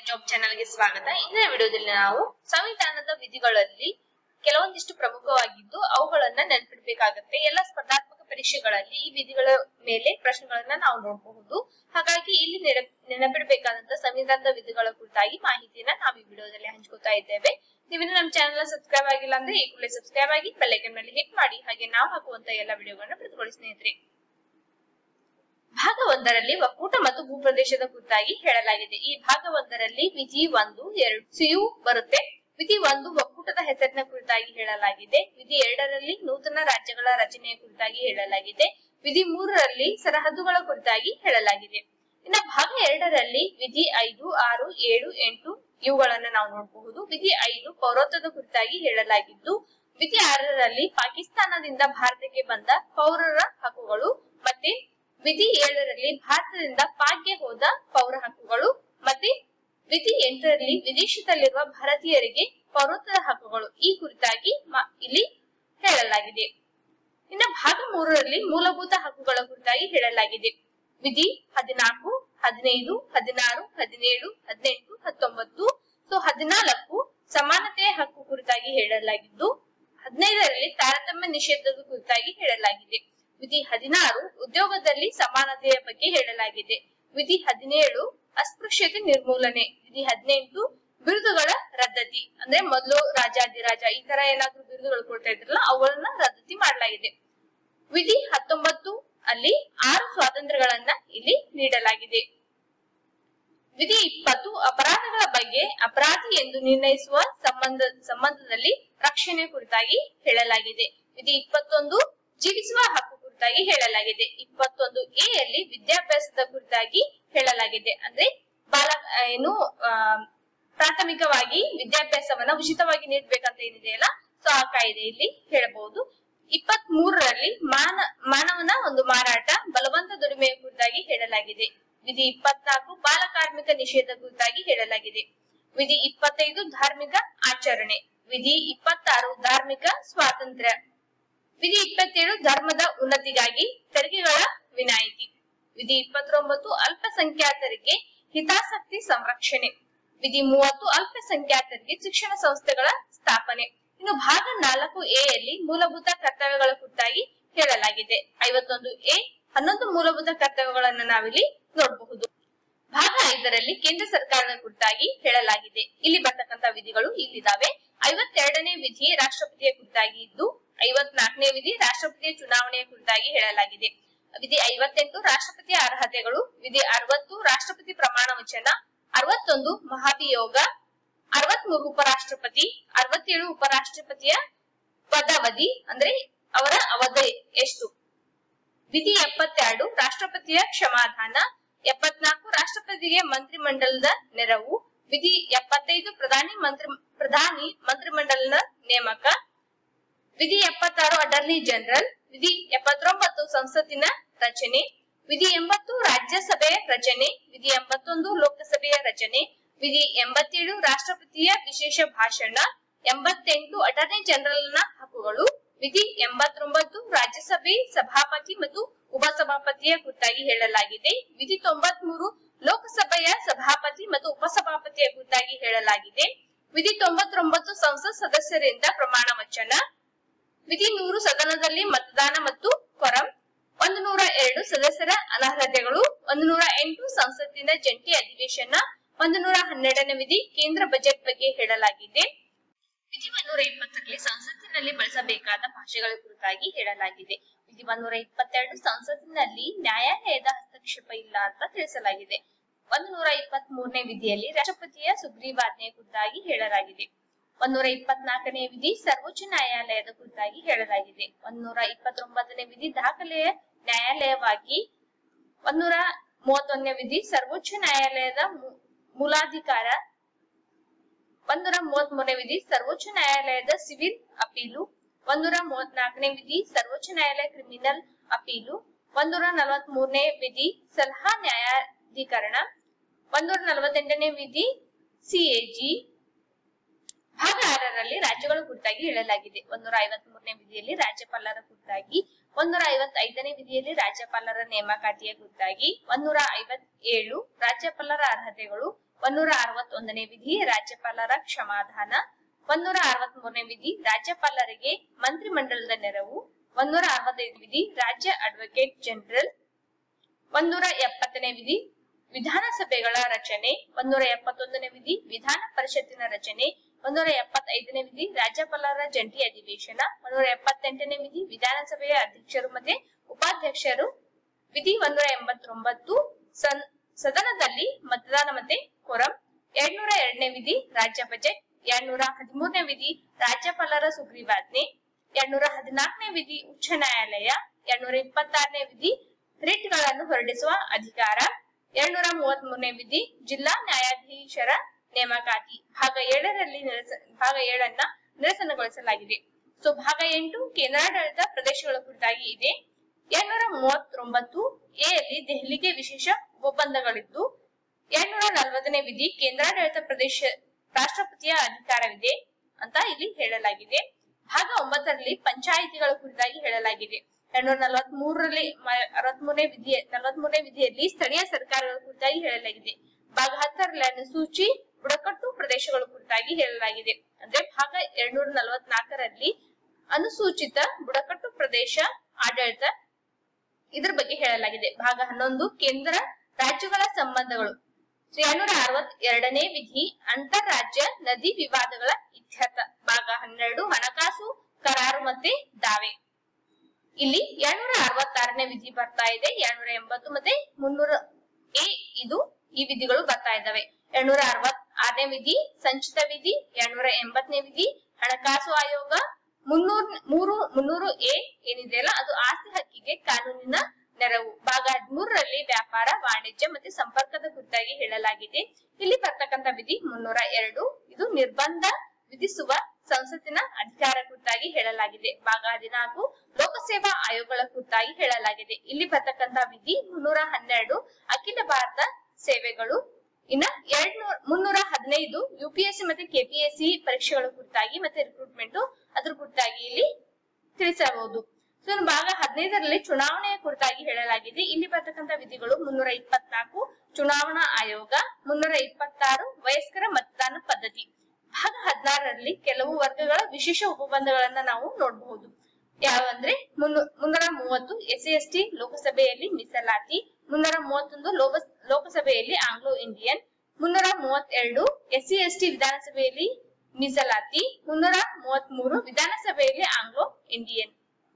job ಚಾನೆಲ್ಗೆ ಸ್ವಾಗತ ಇಂದಿನ ವಿಡಿಯೋದಲ್ಲಿ ನಾವು ಸಂವಿಧಾನದ ವಿಧಿಗಳಲ್ಲಿ ಕೆಲವೊಂದಿಷ್ಟು ಪ್ರಮುಖವಾಗಿದ್ದು ಅವುಗಳನ್ನ ನೆನಪಿಡ್ಬೇಕಾಗತ್ತೆ ಎಲ್ಲ ಸ್ಪರ್ಧಾತ್ಮಕ ಪರೀಕ್ಷೆಗಳಲ್ಲಿ ಈ ವಿಧಿಗಳ ಮೇಲೆ ಪ್ರಶ್ನೆಗಳನ್ನ ನಾವು ನೋಡಬಹುದು ಹಾಗಾಗಿ ಇಲ್ಲಿ ನೆನಪ್- ನೆನಪಿಡ್ಬೇಕಾದಂತ ಸಂವಿಧಾನದ ವಿಧಿಗಳ ಕುರಿತಾಗಿ ಮಾಹಿತಿಯನ್ನ ನಾವು ಈ ವಿಡಿಯೋದಲ್ಲಿ ಹಂಚ್ಕೋತಾ ಇದ್ದೇವೆ ನೀವಿನ್ನು ನಮ್ಮ ಚಾನೆಲ್ ಸಬ್ಸ್ಕ್ರೈಬ್ ಆಗಿಲ್ಲ ಅಂದ್ರೆ ಈ ಕೂಡಲೇ ಸಬ್ಸ್ಕ್ರೈಬ್ ಆಗಿ ಬೆಲ್ಲೈಕನ್ ಮೇಲೆ ಹಿಟ್ ಮಾಡಿ ಹಾಗೆ ನಾವು ಹಾಕುವಂತ ಎಲ್ಲ ವಿಡಿಯೋಗಳನ್ನ ಪ್ರತಿಗೊಳ್ಳಿ ಸ್ನೇಹಿತರೆ ಭಾಗ ಒಂದರಲ್ಲಿ ಒಕ್ಕೂಟ ಮತ್ತು ಭೂಪ್ರದೇಶದ ಕುರಿತಾಗಿ ಹೇಳಲಾಗಿದೆ ಈ ಭಾಗ ಒಂದರಲ್ಲಿ ವಿಧಿ ಒಂದು ಎರಡು ಸಿಯು ಬರುತ್ತೆ ವಿಧಿ ಒಂದು ಒಕ್ಕೂಟದ ಹೆಸರಿನ ಕುರಿತಾಗಿ ಹೇಳಲಾಗಿದೆ ವಿಧಿ ಎರಡರಲ್ಲಿ ನೂತನ ರಾಜ್ಯಗಳ ರಚನೆಯ ಕುರಿತಾಗಿ ಹೇಳಲಾಗಿದೆ ವಿಧಿ ಮೂರರಲ್ಲಿ ಸರಹದ್ದುಗಳ ಕುರಿತಾಗಿ ಹೇಳಲಾಗಿದೆ ಇನ್ನ ಭಾಗ ಎರಡರಲ್ಲಿ ವಿಧಿ ಐದು ಆರು ಏಳು ಎಂಟು ಇವುಗಳನ್ನ ನಾವು ನೋಡಬಹುದು ವಿಧಿ ಐದು ಪೌರತ್ವದ ಕುರಿತಾಗಿ ಹೇಳಲಾಗಿದ್ದು ವಿಧಿ ಆರರಲ್ಲಿ ಪಾಕಿಸ್ತಾನದಿಂದ ಭಾರತಕ್ಕೆ ಬಂದ ಪೌರರ ಹಕ್ಕುಗಳು ಮತ್ತೆ ವಿಧಿ ಏಳರಲ್ಲಿ ಭಾರತದಿಂದ ಪಾಕ್ಗೆ ಹೋದ ಪೌರ ಹಕ್ಕುಗಳು ಮತ್ತೆ ವಿಧಿ ಎಂಟರಲ್ಲಿ ವಿದೇಶದಲ್ಲಿರುವ ಭಾರತೀಯರಿಗೆ ಪೌರತ್ವದ ಹಕ್ಕುಗಳು ಈ ಕುರಿತಾಗಿ ಮ- ಇಲ್ಲಿ ಹೇಳಲಾಗಿದೆ ಇನ್ನ ಭಾಗ ಮೂರರಲ್ಲಿ ಮೂಲಭೂತ ಹಕ್ಕುಗಳ ಕುರಿತಾಗಿ ಹೇಳಲಾಗಿದೆ ವಿಧಿ ಹದಿನಾಲ್ಕು ಹದಿನೈದು ಹದಿನಾರು ಹದಿನೇಳು ಹದಿನೆಂಟು ಹತ್ತೊಂಬತ್ತು ಸೊ ಹದಿನಾಲ್ಕು ಸಮಾನತೆಯ ಹಕ್ಕು ಕುರಿತಾಗಿ ಹೇಳಲಾಗಿದ್ದು ಹದಿನೈದರಲ್ಲಿ ತಾರತಮ್ಯ ನಿಷೇಧದ ಕುರಿತಾಗಿ ಹೇಳಲಾಗಿದೆ ವಿಧಿ ಹದಿನಾರು ಉದ್ಯೋಗದಲ್ಲಿ ಸಮಾನತೆಯ ಬಗ್ಗೆ ಹೇಳಲಾಗಿದೆ ವಿಧಿ ಹದಿನೇಳು ಅಸ್ಪೃಶ್ಯತೆ ನಿರ್ಮೂಲನೆ ವಿಧಿ ಹದಿನೆಂಟು ಬಿರುದುಗಳ ರದ್ದತಿ ಅಂದ್ರೆ ಮೊದಲು ರಾಜಾದಿರಾಜ ಈ ತರ ಏನಾದ್ರೂ ಬಿರುದುಗಳು ಕೊಡ್ತಾ ಇದ್ರಲ್ಲ ಅವುಗಳನ್ನ ರದ್ದತಿ ಮಾಡಲಾಗಿದೆ ವಿಧಿ ಹತ್ತೊಂಬತ್ತು ಅಲ್ಲಿ ಆರು ಸ್ವಾತಂತ್ರ್ಯಗಳನ್ನ ಇಲ್ಲಿ ನೀಡಲಾಗಿದೆ ವಿಧಿ ಇಪ್ಪತ್ತು ಅಪರಾಧಗಳ ಬಗ್ಗೆ ಅಪರಾಧಿ ಎಂದು ನಿರ್ಣಯಿಸುವ ಸಂಬಂಧ ಸಂಬಂಧದಲ್ಲಿ ರಕ್ಷಣೆ ಕುರಿತಾಗಿ ಹೇಳಲಾಗಿದೆ ವಿಧಿ ಇಪ್ಪತ್ತೊಂದು ಜೀವಿಸುವ ಹಕ್ಕು ಕುರಿತಾಗಿ ಹೇಳಲಾಗಿದೆ ಇಪ್ಪತ್ತೊಂದು ಎ ಯಲ್ಲಿ ವಿದ್ಯಾಭ್ಯಾಸದ ಕುರಿತಾಗಿ ಹೇಳಲಾಗಿದೆ ಅಂದ್ರೆ ಬಾಲ ಆ, ಏನು ಆ, ಪ್ರಾಥಮಿಕವಾಗಿ ವಿದ್ಯಾಭ್ಯಾಸವನ್ನ ಉಚಿತವಾಗಿ ನೀಡಬೇಕಂತ ಏನಿದೆಯಲ್ಲ ಸೊ ಆ ಕಾಯ್ದೆಯಲ್ಲಿ ಹೇಳಬಹುದು ಇಪ್ಪತ್ತ್ ಮೂರರಲ್ಲಿ ಮಾನ ಮಾನವನ ಒಂದು ಮಾರಾಟ ಬಲವಂತ ದುಡಿಮೆಯ ಕುರಿತಾಗಿ ಹೇಳಲಾಗಿದೆ ವಿಧಿ ಇಪ್ಪತ್ನಾಲ್ಕು ಬಾಲ ಕಾರ್ಮಿಕ ನಿಷೇಧ ಕುರಿತಾಗಿ ಹೇಳಲಾಗಿದೆ ವಿಧಿ ಇಪ್ಪತ್ತೈದು ಧಾರ್ಮಿಕ ಆಚರಣೆ ವಿಧಿ ಇಪ್ಪತ್ತಾರು ಧಾರ್ಮಿಕ ಸ್ವಾತಂತ್ರ್ಯ ವಿಧಿ ಇಪ್ಪತ್ತೇಳು ಧರ್ಮದ ಉನ್ನತಿಗಾಗಿ ತೆರಿಗೆಗಳ ವಿನಾಯಿತಿ ವಿಧಿ ಇಪ್ಪತ್ತೊಂಬತ್ತು ಅಲ್ಪಸಂಖ್ಯಾತರಿಗೆ ಹಿತಾಸಕ್ತಿ ಸಂರಕ್ಷಣೆ ವಿಧಿ ಮೂವತ್ತು ಅಲ್ಪಸಂಖ್ಯಾತರಿಗೆ ಶಿಕ್ಷಣ ಸಂಸ್ಥೆಗಳ ಸ್ಥಾಪನೆ ಇನ್ನು ಭಾಗ ನಾಲ್ಕು ಎ ಯಲ್ಲಿ ಮೂಲಭೂತ ಕರ್ತವ್ಯಗಳ ಕುರಿತಾಗಿ ಹೇಳಲಾಗಿದೆ ಐವತ್ತೊಂದು ಎ ಹನ್ನೊಂದು ಮೂಲಭೂತ ಕರ್ತವ್ಯಗಳನ್ನ ನಾವಿಲ್ಲಿ ನೋಡಬಹುದು ಭಾಗ ಐದರಲ್ಲಿ ಕೇಂದ್ರ ಸರ್ಕಾರದ ಕುರಿತಾಗಿ ಹೇಳಲಾಗಿದೆ ಇಲ್ಲಿ ಬರ್ತಕ್ಕಂತ ವಿಧಿಗಳು ಇಲ್ಲಿದ್ದಾವೆ ಐವತ್ತೆರಡನೇ ವಿಧಿ ರಾಷ್ಟ್ರಪತಿಯ ಕುರಿತಾಗಿ ಇದ್ದು ಐವತ್ನಾಲ್ಕನೇ ವಿಧಿ ರಾಷ್ಟ್ರಪತಿಯ ಚುನಾವಣೆಯ ಕುರಿತಾಗಿ ಹೇಳಲಾಗಿದೆ ವಿಧಿ ಐವತ್ತೆಂಟು ರಾಷ್ಟ್ರಪತಿಯ ಅರ್ಹತೆಗಳು ವಿಧಿ ಅರವತ್ತು ರಾಷ್ಟ್ರಪತಿ ಪ್ರಮಾಣ ವಚನ ಅರವತ್ತೊಂದು ಮಹಾಭಿಯೋಗ ಅರವತ್ಮೂರು ಉಪರಾಷ್ಟ್ರಪತಿ ಅರವತ್ತೇಳು ಉಪರಾಷ್ಟ್ರಪತಿಯ ಪದಾವಧಿ ಅಂದ್ರೆ ಅವರ ಅವಧಿ ಎಷ್ಟು ವಿಧಿ ಎಪ್ಪತ್ತೆರಡು ರಾಷ್ಟ್ರಪತಿಯ ಕ್ಷಮಾದಾನ ಎಪ್ಪತ್ನಾಲ್ಕು ರಾಷ್ಟ್ರಪತಿಗೆ ಮಂತ್ರಿಮಂಡಲದ ನೆರವು ವಿಧಿ ಎಪ್ಪತ್ತೈದು ಪ್ರಧಾನಿ ಮಂತ್ರಿ ಪ್ರಧಾನಿ ಮಂತ್ರಿಮಂಡಲದ ನೇಮಕ ವಿಧಿ ಎಪ್ಪತ್ತಾರು ಅಟರ್ನಿ ಜನರಲ್ ವಿಧಿ ಎಪ್ಪತ್ತೊಂಬತ್ತು ಸಂಸತ್ತಿನ ರಚನೆ ವಿಧಿ ಎಂಬತ್ತು ರಾಜ್ಯಸಭೆಯ ರಚನೆ ವಿಧಿ ಎಂಬತ್ತೊಂದು ಲೋಕಸಭೆಯ ರಚನೆ ವಿಧಿ ಎಂಬತ್ತೇಳು ರಾಷ್ಟ್ರಪತಿಯ ವಿಶೇಷ ಭಾಷಣ ಎಂಬತ್ತೆಂಟು ಅಟರ್ನಿ ಜನರಲ್ನ ಹಕ್ಕುಗಳು ವಿಧಿ ಎಂಬತ್ತೊಂಬತ್ತು ರಾಜ್ಯಸಭೆ ಸಭಾಪತಿ ಮತ್ತು ಉಪಸಭಾಪತಿಯ ಕುರಿತಾಗಿ ಹೇಳಲಾಗಿದೆ ವಿಧಿ ತೊಂಬತ್ಮೂರು ಲೋಕಸಭೆಯ ಸಭಾಪತಿ ಮತ್ತು ಉಪಸಭಾಪತಿಯ ಕುರಿತಾಗಿ ಹೇಳಲಾಗಿದೆ ವಿಧಿ ತೊಂಬತ್ತೊಂಬತ್ತು ಸಂಸತ್ ಸದಸ್ಯರಿಂದ ಪ್ರಮಾಣ ವಚನ ವಿಧಿ ನೂರು ಸದನದಲ್ಲಿ ಮತದಾನ ಮತ್ತು ಕೊರಂ ಒಂದು ನೂರ ಎರಡು ಸದಸ್ಯರ ಅನರ್ಹತೆಗಳು ಒಂದು ನೂರ ಎಂಟು ಸಂಸತ್ತಿನ ಜಂಟಿ ಅಧಿವೇಶನ ಒಂದು ನೂರ ಹನ್ನೆರಡನೇ ವಿಧಿ ಕೇಂದ್ರ ಬಜೆಟ್ ಬಗ್ಗೆ ಹೇಳಲಾಗಿದೆ ವಿಧಿ ಒಂದೂರ ಇಪ್ಪತ್ತರಲ್ಲಿ ಸಂಸತ್ತಿನಲ್ಲಿ ಬಳಸಬೇಕಾದ ಭಾಷೆಗಳ ಕುರಿತಾಗಿ ಹೇಳಲಾಗಿದೆ ವಿಧಿ ಒಂದೂರ ಇಪ್ಪತ್ತೆರಡು ಸಂಸತ್ತಿನಲ್ಲಿ ನ್ಯಾಯಾಲಯದ ಹಸ್ತಕ್ಷೇಪ ಇಲ್ಲ ಅಂತ ತಿಳಿಸಲಾಗಿದೆ ಒಂದು ನೂರ ಇಪ್ಪತ್ತ್ ಮೂರನೇ ವಿಧಿಯಲ್ಲಿ ರಾಷ್ಟ್ರಪತಿಯ ಸುಗ್ರೀವಾಜ್ಞೆಯ ಕುರಿತಾಗಿ ಹೇಳಲಾಗಿದೆ ಒಂದೂರ ಇಪ್ಪತ್ನಾಲ್ಕನೇ ವಿಧಿ ಸರ್ವೋಚ್ಚ ನ್ಯಾಯಾಲಯದ ಕುರಿತಾಗಿ ಹೇಳಲಾಗಿದೆ ಒಂದೂರ ಇಪ್ಪತ್ತೊಂಬತ್ತನೇ ವಿಧಿ ದಾಖಲೆಯ ನ್ಯಾಯಾಲಯವಾಗಿ ಒಂದೂರ ಮೂವತ್ತೊಂದನೇ ವಿಧಿ ಸರ್ವೋಚ್ಚ ನ್ಯಾಯಾಲಯದ ಮೂ- ಮೂಲಾಧಿಕಾರ ಒಂದೂರ ಮೂವತ್ತ್ ಮೂರನೇ ವಿಧಿ ಸರ್ವೋಚ್ಚ ನ್ಯಾಯಾಲಯದ ಸಿವಿಲ್ ಅಪೀಲು ಒಂದೂರ ಮೂವತ್ನಾಲ್ಕನೇ ವಿಧಿ ಸರ್ವೋಚ್ಚ ನ್ಯಾಯಾಲಯ ಕ್ರಿಮಿನಲ್ ಅಪೀಲು ಒಂದೂರ ನಲವತ್ತ್ ಮೂರನೇ ವಿಧಿ ಸಲಹಾ ನ್ಯಾಯಾಧೀಕರಣ ಒಂದೂರ ನಲವತ್ತೆಂಟನೇ ವಿಧಿ ಸಿಎಜಿ ಭಾಗ ಆರರಲ್ಲಿ ರಾಜ್ಯಗಳ ಕುರಿತಾಗಿ ಹೇಳಲಾಗಿದೆ ಒಂದೂರ ಐವತ್ ಮೂರನೇ ವಿಧಿಯಲ್ಲಿ ರಾಜ್ಯಪಾಲರ ಕುರಿತಾಗಿ ಒಂದೂರ ಐವತ್ತೈದನೇ ವಿಧಿಯಲ್ಲಿ ರಾಜ್ಯಪಾಲರ ನೇಮಕಾತಿಯ ಕುರಿತಾಗಿ ಒಂದೂರ ಐವತ್ ಏಳು ರಾಜ್ಯಪಾಲರ ಅರ್ಹತೆಗಳು ಒಂದೂರ ಅರವತ್ತೊಂದನೇ ವಿಧಿ ರಾಜ್ಯಪಾಲರ ಕ್ಷಮಾದಾನ ಒಂದೂರ ಅರವತ್ತ್ ಮೂರನೇ ವಿಧಿ ರಾಜ್ಯಪಾಲರಿಗೆ ಮಂತ್ರಿಮಂಡಲದ ನೆರವು ಒಂದೂರ ಅರವತ್ತೈದು ವಿಧಿ ರಾಜ್ಯ ಅಡ್ವೊಕೇಟ್ ಜನರಲ್ ಒಂದೂರ ಎಪ್ಪತ್ತನೇ ವಿಧಿ ವಿಧಾನಸಭೆಗಳ ರಚನೆ ಒಂದೂರ ಎಪ್ಪತ್ತೊಂದನೇ ವಿಧಿ ವಿಧಾನ ಪರಿಷತ್ತಿನ ರಚನೆ ಒಂದೂರ ಎಪ್ಪತ್ತೈದನೇ ವಿಧಿ ರಾಜ್ಯಪಾಲರ ಜಂಟಿ ಅಧಿವೇಶನ ಒಂದೂರ ಎಪ್ಪತ್ತೆಂಟನೇ ವಿಧಿ ವಿಧಾನಸಭೆಯ ಅಧ್ಯಕ್ಷರು ಮತ್ತೆ ಉಪಾಧ್ಯಕ್ಷರು ವಿಧಿ ಒಂದೂರ ಎಂಬತ್ತೊಂಬತ್ತು ಸನ್ ಸದನದಲ್ಲಿ ಮತದಾನ ಮತ್ತೆ ಕೊರಂ ಎರಡ್ನೂರ ಎರಡನೇ ವಿಧಿ ರಾಜ್ಯ ಬಜೆಟ್ ಎರಡ್ನೂರ ಹದಿಮೂರನೇ ವಿಧಿ ರಾಜ್ಯಪಾಲರ ಸುಗ್ರೀವಾಜ್ಞೆ ಎರಡ್ನೂರ ಹದಿನಾಲ್ಕನೇ ವಿಧಿ ಉಚ್ಚ ನ್ಯಾಯಾಲಯ ಎರಡ್ನೂರ ಇಪ್ಪತ್ತಾರನೇ ವಿಧಿ ರಿಟ್ ಗಳನ್ನು ಹೊರಡಿಸುವ ಅಧಿಕಾರ ಎರಡ್ನೂರ ಮೂವತ್ತ್ ಮೂರನೇ ವಿಧಿ ಜಿಲ್ಲಾ ನ್ಯಾಯಾಧೀಶರ ನೇಮಕಾತಿ ಭಾಗ ಏಳರಲ್ಲಿ ನಿರಸ ಭಾಗ ಏಳನ್ನ ನಿರಸನಗೊಳಿಸಲಾಗಿದೆ ಸೊ ಭಾಗ ಎಂಟು ಕೇಂದ್ರಾಡಳಿತ ಪ್ರದೇಶಗಳ ಕುರಿತಾಗಿ ಇದೆ ಎರಡ್ನೂರ ಮೂವತ್ತೊಂಬತ್ತು ಎ ಯಲ್ಲಿ ದೆಹಲಿಗೆ ವಿಶೇಷ ಒಪ್ಪಂದಗಳಿದ್ದು ಎರಡ್ನೂರ ನಲವತ್ತನೇ ವಿಧಿ ಕೇಂದ್ರಾಡಳಿತ ಪ್ರದೇಶ ರಾಷ್ಟ್ರಪತಿಯ ಅಧಿಕಾರವಿದೆ ಅಂತ ಇಲ್ಲಿ ಹೇಳಲಾಗಿದೆ ಭಾಗ ಒಂಬತ್ತರಲ್ಲಿ ಪಂಚಾಯಿತಿಗಳ ಕುರಿತಾಗಿ ಹೇಳಲಾಗಿದೆ ಎರಡ್ನೂರ ನಲವತ್ತ್ ಮೂರರಲ್ಲಿ ಅರವತ್ತ್ ಮೂರನೇ ವಿಧಿ ನಲವತ್ತ್ ಮೂರನೇ ವಿಧಿಯಲ್ಲಿ ಸ್ಥಳೀಯ ಸರ್ಕಾರಗಳ ಕುರಿತಾಗಿ ಹೇಳಲಾಗಿದೆ ಭಾಗ ಹತ್ತರಲ್ಲಿ ಅನುಸೂಚಿ ಬುಡಕಟ್ಟು ಪ್ರದೇಶಗಳ ಕುರಿತಾಗಿ ಹೇಳಲಾಗಿದೆ ಅಂದ್ರೆ ಭಾಗ ಎರಡ್ನೂರ ನಲವತ್ನಾಲ್ಕರಲ್ಲಿ ಅನುಸೂಚಿತ ಬುಡಕಟ್ಟು ಪ್ರದೇಶ ಆಡಳಿತ ಇದ್ರ ಬಗ್ಗೆ ಹೇಳಲಾಗಿದೆ ಭಾಗ ಹನ್ನೊಂದು ಕೇಂದ್ರ ರಾಜ್ಯಗಳ ಸಂಬಂಧಗಳು ಎರಡ್ನೂರ ಅರವತ್ ಎರಡನೇ ವಿಧಿ ಅಂತಾರಾಜ್ಯ ನದಿ ವಿವಾದಗಳ ಇತ್ಯರ್ಥ ಭಾಗ ಹನ್ನೆರಡು ಹಣಕಾಸು ಕರಾರು ಮತ್ತೆ ದಾವೆ ಇಲ್ಲಿ ಎರಡ್ನೂರ ಅರವತ್ತಾರನೇ ವಿಧಿ ಬರ್ತಾ ಇದೆ ಎರಡ್ನೂರ ಎಂಬತ್ತು ಮತ್ತೆ ಮುನ್ನೂರ ಎ ಇದು ಈ ವಿಧಿಗಳು ಬರ್ತಾ ಇದ್ದಾವೆ ಎರಡ್ನೂರ ಅರವತ್ ಆರನೇ ವಿಧಿ ಸಂಚಿತ ವಿಧಿ ಎರಡ್ನೂರ ಎಂಬತ್ತನೇ ವಿಧಿ ಹಣಕಾಸು ಆಯೋಗ ಮುನ್ನೂರ್ ಮೂರು ಮುನ್ನೂರು ಎ ಏನಿದೆಯಲ್ಲ ಅದು ಆಸ್ತಿ ಹಕ್ಕಿಗೆ ಕಾನೂನಿನ ನೆರವು ಭಾಗ ಹದಿಮೂರರಲ್ಲಿ ವ್ಯಾಪಾರ ವಾಣಿಜ್ಯ ಮತ್ತೆ ಸಂಪರ್ಕದ ಕುರಿತಾಗಿ ಹೇಳಲಾಗಿದೆ ಇಲ್ಲಿ ಬರ್ತಕ್ಕಂತ ವಿಧಿ ಮುನ್ನೂರ ಎರಡು ಇದು ನಿರ್ಬಂಧ ವಿಧಿಸುವ ಸಂಸತ್ತಿನ ಅಧಿಕಾರ ಕುರಿತಾಗಿ ಹೇಳಲಾಗಿದೆ ಭಾಗ ಹದಿನಾಲ್ಕು ಲೋಕಸೇವಾ ಆಯೋಗಗಳ ಕುರಿತಾಗಿ ಹೇಳಲಾಗಿದೆ ಇಲ್ಲಿ ಬರ್ತಕ್ಕಂತ ವಿಧಿ ಮುನ್ನೂರ ಹನ್ನೆರಡು ಅಖಿಲ ಭಾರತ ಸೇವೆಗಳು ಇನ್ನ ಎರಡ್ ಮುನ್ನೂರ ಹದಿನೈದು ಯುಪಿಎಸ್ಸಿ ಮತ್ತೆ ಕೆಪಿಎಸ್ಸಿ ಪರೀಕ್ಷೆಗಳ ಕುರಿತಾಗಿ ಮತ್ತೆ ರಿಕ್ರೂಟ್ಮೆಂಟ್ ಅದ್ರ ಕುರಿತಾಗಿ ಇಲ್ಲಿ ತಿಳಿಸಬಹುದು ಸೊ ಇನ್ನು ಭಾಗ ಹದಿನೈದರಲ್ಲಿ ಚುನಾವಣೆಯ ಕುರಿತಾಗಿ ಹೇಳಲಾಗಿದೆ ಇಲ್ಲಿ ಬರ್ತಕ್ಕಂತ ವಿಧಿಗಳು ಮುನ್ನೂರ ಇಪ್ಪತ್ನಾಲ್ಕು ಚುನಾವಣಾ ಆಯೋಗ ಮುನ್ನೂರ ಇಪ್ಪತ್ತಾರು ವಯಸ್ಕರ ಮತದಾನ ಪದ್ಧತಿ ಭಾಗ ಹದಿನಾರರಲ್ಲಿ ಕೆಲವು ವರ್ಗಗಳ ವಿಶೇಷ ಉಪಬಂಧಗಳನ್ನ ನಾವು ನೋಡಬಹುದು ಯಾವಂದ್ರೆ ಮುನ್ನೂರ ಮೂವತ್ತು ಎಸ್ ಸಿ ಎಸ್ ಟಿ ಲೋಕಸಭೆಯಲ್ಲಿ ಮೀಸಲಾತಿ ಮುನ್ನೂರ ಮೂವತ್ತೊಂದು ಲೋಕಸಭೆಯಲ್ಲಿ ಆಂಗ್ಲೋ ಇಂಡಿಯನ್ ಮುನ್ನೂರ ಮೂವತ್ತೆರಡು ಎಸ್ ಸಿ ಎಸ್ ಟಿ ವಿಧಾನಸಭೆಯಲ್ಲಿ ಮೀಸಲಾತಿ ಮುನ್ನೂರ ಮೂವತ್ತ್ ಮೂರು ವಿಧಾನಸಭೆಯಲ್ಲಿ ಆಂಗ್ಲೋ ಇಂಡಿಯನ್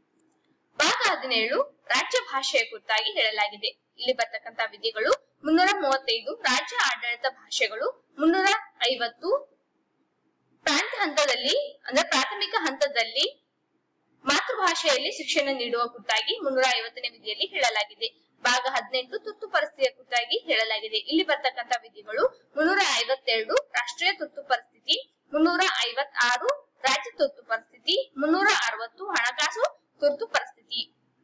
ಭಾಗ ಹದಿನೇಳು ರಾಜ್ಯ ಭಾಷೆಯ ಕುರಿತಾಗಿ ಹೇಳಲಾಗಿದೆ ಇಲ್ಲಿ ಬರ್ತಕ್ಕಂತ ವಿಧಿಗಳು ಮುನ್ನೂರ ಮೂವತ್ತೈದು ರಾಜ್ಯ ಆಡಳಿತ ಭಾಷೆಗಳು ಮುನ್ನೂರ ಐವತ್ತು ಪ್ರಾಂತ್ಯ ಹಂತದಲ್ಲಿ ಅಂದ್ರೆ ಪ್ರಾಥಮಿಕ ಹಂತದಲ್ಲಿ ಮಾತೃಭಾಷೆಯಲ್ಲಿ ಶಿಕ್ಷಣ ನೀಡುವ ಕುರಿತಾಗಿ ಮುನ್ನೂರ ಐವತ್ತನೇ ವಿಧಿಯಲ್ಲಿ ಹೇಳಲಾಗಿದೆ ಭಾಗ ಹದಿನೆಂಟು ತುರ್ತು ಪರಿಸ್ಥಿತಿಯ ಕುರಿತಾಗಿ ಹೇಳಲಾಗಿದೆ ಇಲ್ಲಿ ಬರ್ತಕ್ಕಂತ ವಿಧಿಗಳು ಮುನ್ನೂರ ಐವತ್ತೆರಡು ರಾಷ್ಟ್ರೀಯ ತುರ್ತು ಪರಿಸ್ಥಿತಿ ಮುನ್ನೂರ ಐವತ್ತಾರು ರಾಜ್ಯ ತುರ್ತು ಪರಿಸ್ಥಿತಿ ಮುನ್ನೂರ ಅರವತ್ತು ಹಣಕಾಸು ತುರ್ತು ಪರಿಸ್ಥಿತಿ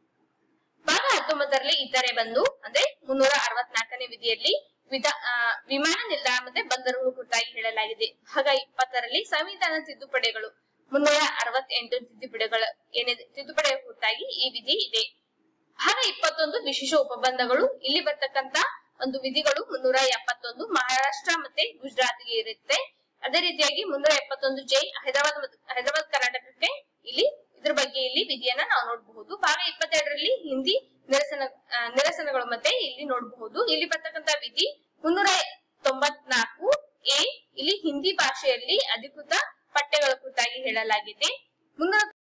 ಭಾಗ ಹತ್ತೊಂಬತ್ತರಲ್ಲಿ ಇತರೆ ಬಂದು ಅಂದ್ರೆ ಮುನ್ನೂರ ಅರವತ್ನಾಲ್ಕನೇ ವಿಧಿಯಲ್ಲಿ ವಿಧ ವಿಮಾನ ನಿಲ್ದಾಣ ಮತ್ತೆ ಬಂದರುಗಳ ಕುರಿತಾಗಿ ಹೇಳಲಾಗಿದೆ ಭಾಗ ಇಪ್ಪತ್ತರಲ್ಲಿ ಸಂವಿಧಾನ ತಿದ್ದುಪಡಿಗಳು ಮುನ್ನೂರ ಅರವತ್ತೆಂಟು ತಿದ್ದುಪಡಿಗಳ ಏನಿದೆ ತಿದ್ದುಪಡಿಯ ಕುರಿತಾಗಿ ಈ ವಿಧಿ ಇದೆ ಭಾಗ ಇಪ್ಪತ್ತೊಂದು ವಿಶೇಷ ಉಪಬಂಧಗಳು ಇಲ್ಲಿ ಬರ್ತಕ್ಕಂತ ಒಂದು ವಿಧಿಗಳು ಮುನ್ನೂರ ಎಪ್ಪತ್ತೊಂದು ಮಹಾರಾಷ್ಟ್ರ ಮತ್ತೆ ಗುಜರಾತ್ಗೆ ಇರುತ್ತೆ ಅದೇ ರೀತಿಯಾಗಿ ಮುನ್ನೂರ ಎಪ್ಪತ್ತೊಂದು ಜೈ ಹೈದರಾಬಾದ್ ಮತ್ತು ಹೈದರಾಬಾದ್ ಕರ್ನಾಟಕಕ್ಕೆ ಇಲ್ಲಿ ಇದ್ರ ಬಗ್ಗೆ ಇಲ್ಲಿ ವಿಧಿಯನ್ನ ನಾವು ನೋಡಬಹುದು ಭಾಗ ಇಪ್ಪತ್ತೆರಡರಲ್ಲಿ ಹಿಂದಿ ನಿರಸನ ನಿರಸನಗಳು ಮತ್ತೆ ಇಲ್ಲಿ ನೋಡಬಹುದು ಇಲ್ಲಿ ಬರ್ತಕ್ಕಂತ ವಿಧಿ ಮುನ್ನೂರ ತೊಂಬತ್ನಾಲ್ಕು ಎ ಇಲ್ಲಿ ಹಿಂದಿ ಭಾಷೆಯಲ್ಲಿ ಅಧಿಕೃತ ಪಠ್ಯಗಳ ಕುರಿತಾಗಿ ಹೇಳಲಾಗಿದೆ ಮುನ್ನೂರ